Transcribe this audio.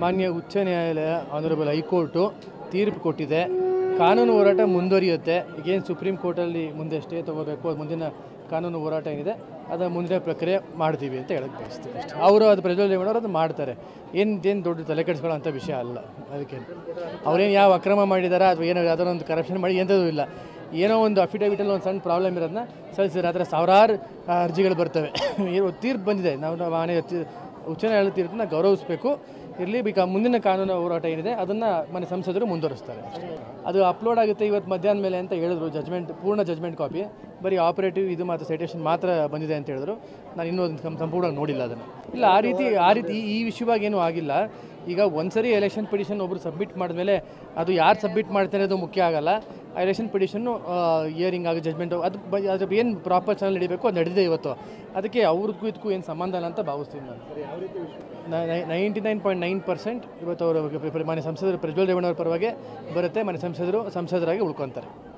ಮಾನ್ಯ ಉಚ್ಚ ನ್ಯಾಯಾಲಯ ಆನರಬಲ್ ಹೈಕೋರ್ಟು ತೀರ್ಪು ಕೊಟ್ಟಿದೆ ಕಾನೂನು ಹೋರಾಟ ಮುಂದುವರಿಯುತ್ತೆ ಈಗೇನು ಸುಪ್ರೀಂ ಕೋರ್ಟಲ್ಲಿ ಮುಂದೆ ಸ್ಟೇ ತೊಗೋಬೇಕು ಅದು ಮುಂದಿನ ಕಾನೂನು ಹೋರಾಟ ಏನಿದೆ ಅದರ ಮುಂದಿನ ಪ್ರಕ್ರಿಯೆ ಮಾಡ್ತೀವಿ ಅಂತ ಹೇಳಕ್ಕೆ ಬಯಸ್ತೀನಿ ಅಷ್ಟೇ ಅವರು ಅದು ಪ್ರಜ್ವಲ್ ರೇವಣ್ಣವ್ರು ಅದು ಮಾಡ್ತಾರೆ ಏನು ಏನು ದೊಡ್ಡ ತಲೆ ಕೆಡಿಸ್ಕೊಳ್ಳೋ ಅಂಥ ವಿಷಯ ಅಲ್ಲ ಅದಕ್ಕೆ ಅವ್ರೇನು ಯಾವ ಅಕ್ರಮ ಮಾಡಿದಾರಾ ಅಥವಾ ಏನೋ ಯಾವ್ದಾರ ಒಂದು ಕರಪ್ಷನ್ ಮಾಡಿ ಎಂಥದ್ದು ಇಲ್ಲ ಏನೋ ಒಂದು ಅಫಿಡವಿಟಲ್ಲಿ ಒಂದು ಸಣ್ಣ ಪ್ರಾಬ್ಲಮ್ ಇರೋದನ್ನ ಸಲ್ಲಿಸಿದ್ರೆ ಅದರ ಸಾವಿರಾರು ಆ, ಅರ್ಜಿಗಳು ಬರ್ತವೆ ಏನು ತೀರ್ಪು ಬಂದಿದೆ ನಾವು ನಾವು ಮನೆ ಉಚ್ಚ ನ್ಯಾಯಾಲಯ ತೀರ್ಪನ್ನ ಗೌರವಿಸಬೇಕು ಇರಲಿ ಬಿಕ ಮುಂದಿನ ಕಾನೂನು ಹೋರಾಟ ಏನಿದೆ ಅದನ್ನು ಮನೆ ಸಂಸದರು ಮುಂದುವರಿಸ್ತಾರೆ ಅಷ್ಟೇ. ಅದು ಅಪ್ಲೋಡ್ ಆಗುತ್ತೆ ಇವತ್ತು ಮಧ್ಯಾಹ್ನ ಮೇಲೆ ಅಂತ ಹೇಳಿದ್ರು ಜಜ್ಮೆಂಟ್ ಪೂರ್ಣ ಜಜ್ಮೆಂಟ್ ಕಾಪಿ ಬರೀ ಆಪರೇಟಿವ್ ಇದು ಮಾತ್ರ ಸೈಟೇಷನ್ ಮಾತ್ರ ಬಂದಿದೆ ಅಂತ ಹೇಳಿದ್ರು ನಾನು ಇನ್ನೂ ಅದನ್ನ ಸಂ- ಸಂಪೂರ್ಣವಾಗಿ ನೋಡಿಲ್ಲ ಅದನ್ನು ಇಲ್ಲ ಆ ರೀತಿ ಆ ರೀತಿ ಈ ವಿಷಯವಾಗಿ ಏನೂ ಆಗಿಲ್ಲ ಈಗ ಒಂದ್ಸರಿ ಎಲೆಕ್ಷನ್ ಪಿಟಿಷನ್ ಒಬ್ಬರು ಸಬ್ಮಿಟ್ ಮಾಡಿದ್ಮೇಲೆ ಅದು ಯಾರು ಸಬ್ಮಿಟ್ ಮಾಡ್ತಾರೆ ಅದು ಮುಖ್ಯ ಆಗಲ್ಲ ಆ ಎಲೆಕ್ಷನ್ ಪಿಟಿಷನ್ನು ಇಯರಿಂಗ್ ಆಗಿ ಜಜ್ಮೆಂಟು ಅದು ಬ ಅದ್ರ ಏನು ಪ್ರಾಪರ್ ಚಾನಲ್ ನಡಿಬೇಕು ಅದು ನಡೆದಿದೆ ಇವತ್ತು ಅದಕ್ಕೆ ಅವ್ರಿಗೂ ಇದಕ್ಕೂ ಏನು ಸಂಬಂಧ ಇಲ್ಲ ಅಂತ ಭಾವಿಸ್ತೀನಿ ನಾನು ninety nine point nine percent ಇವತ್ತು ಅವರು ಮನೆ ಸಂಸದರು ಪ್ರಜ್ವಲ್ ರೇವಣ್ಣವ್ರ ಪರವಾಗಿ ಬರುತ್ತೆ ಮನೆ ಸಂಸದರು ಸಂಸದರಾಗಿ ಉಳ್ಕೊತಾರೆ